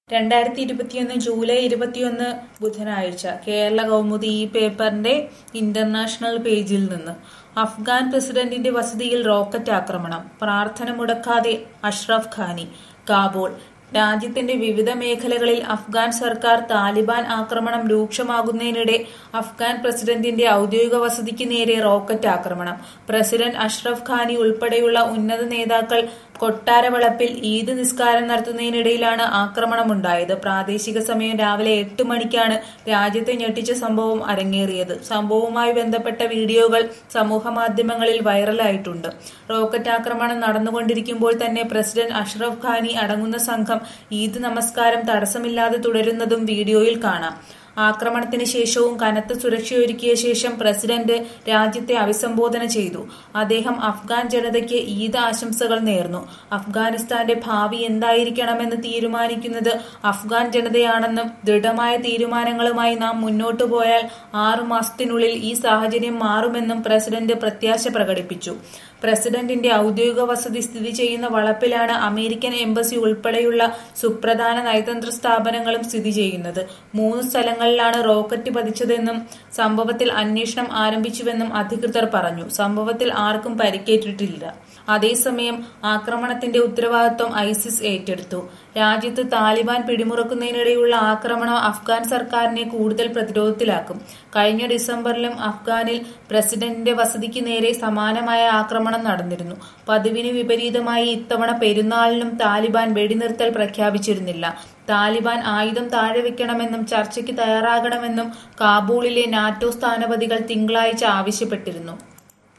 രണ്ടായിരത്തി ഇരുപത്തിയൊന്ന് ജൂലൈ ഇരുപത്തിയൊന്ന് ബുധനാഴ്ച കേരള കൗമുദി ഈ പേപ്പറിന്റെ ഇന്റർനാഷണൽ പേജിൽ നിന്ന് അഫ്ഗാൻ പ്രസിഡന്റിന്റെ വസതിയിൽ റോക്കറ്റ് ആക്രമണം പ്രാർത്ഥന മുടക്കാതെ അഷ്റഫ് ഖാനി കാബൂൾ രാജ്യത്തിന്റെ വിവിധ മേഖലകളിൽ അഫ്ഗാൻ സർക്കാർ താലിബാൻ ആക്രമണം രൂക്ഷമാകുന്നതിനിടെ അഫ്ഗാൻ പ്രസിഡന്റിന്റെ ഔദ്യോഗിക വസതിക്ക് നേരെ റോക്കറ്റ് ആക്രമണം പ്രസിഡന്റ് അഷ്റഫ് ഖാനി ഉൾപ്പെടെയുള്ള ഉന്നത നേതാക്കൾ കൊട്ടാരവളപ്പിൽ ഈദ് നിസ്കാരം നടത്തുന്നതിനിടയിലാണ് ആക്രമണമുണ്ടായത് പ്രാദേശിക സമയം രാവിലെ എട്ട് മണിക്കാണ് രാജ്യത്തെ ഞെട്ടിച്ച സംഭവം അരങ്ങേറിയത് സംഭവവുമായി ബന്ധപ്പെട്ട വീഡിയോകൾ സമൂഹമാധ്യമങ്ങളിൽ വൈറലായിട്ടുണ്ട് റോക്കറ്റ് ആക്രമണം നടന്നുകൊണ്ടിരിക്കുമ്പോൾ തന്നെ പ്രസിഡന്റ് അഷ്റഫ് ഖാനി അടങ്ങുന്ന സംഘം ഈദ് നമസ്കാരം തടസ്സമില്ലാതെ തുടരുന്നതും വീഡിയോയിൽ കാണാം ആക്രമണത്തിന് ശേഷവും കനത്ത സുരക്ഷയൊരുക്കിയ ശേഷം പ്രസിഡന്റ് രാജ്യത്തെ അഭിസംബോധന ചെയ്തു അദ്ദേഹം അഫ്ഗാൻ ജനതയ്ക്ക് ഈദ് ആശംസകൾ നേർന്നു അഫ്ഗാനിസ്ഥാന്റെ ഭാവി എന്തായിരിക്കണമെന്ന് തീരുമാനിക്കുന്നത് അഫ്ഗാൻ ജനതയാണെന്നും ദൃഢമായ തീരുമാനങ്ങളുമായി നാം മുന്നോട്ടു പോയാൽ ആറു മാസത്തിനുള്ളിൽ ഈ സാഹചര്യം മാറുമെന്നും പ്രസിഡന്റ് പ്രത്യാശ പ്രകടിപ്പിച്ചു പ്രസിഡന്റിന്റെ ഔദ്യോഗിക വസതി സ്ഥിതി ചെയ്യുന്ന വളപ്പിലാണ് അമേരിക്കൻ എംബസി ഉൾപ്പെടെയുള്ള സുപ്രധാന നയതന്ത്ര സ്ഥാപനങ്ങളും സ്ഥിതി ചെയ്യുന്നത് മൂന്ന് സ്ഥലങ്ങളിലാണ് റോക്കറ്റ് പതിച്ചതെന്നും സംഭവത്തിൽ അന്വേഷണം ആരംഭിച്ചുവെന്നും അധികൃതർ പറഞ്ഞു സംഭവത്തിൽ ആർക്കും പരിക്കേറ്റിട്ടില്ല അതേസമയം ആക്രമണത്തിന്റെ ഉത്തരവാദിത്വം ഐസിസ് ഏറ്റെടുത്തു രാജ്യത്ത് താലിബാൻ പിടിമുറക്കുന്നതിനിടെയുള്ള ആക്രമണം അഫ്ഗാൻ സർക്കാരിനെ കൂടുതൽ പ്രതിരോധത്തിലാക്കും കഴിഞ്ഞ ഡിസംബറിലും അഫ്ഗാനിൽ പ്രസിഡന്റിന്റെ വസതിക്ക് നേരെ സമാനമായ ആക്രമണം നടന്നിരുന്നു പതിവിന് വിപരീതമായി ഇത്തവണ പെരുന്നാളിനും താലിബാൻ വെടിനിർത്തൽ പ്രഖ്യാപിച്ചിരുന്നില്ല താലിബാൻ ആയുധം താഴെ വെക്കണമെന്നും ചർച്ചയ്ക്ക് തയ്യാറാകണമെന്നും കാബൂളിലെ നാറ്റോ സ്ഥാനപതികൾ തിങ്കളാഴ്ച ആവശ്യപ്പെട്ടിരുന്നു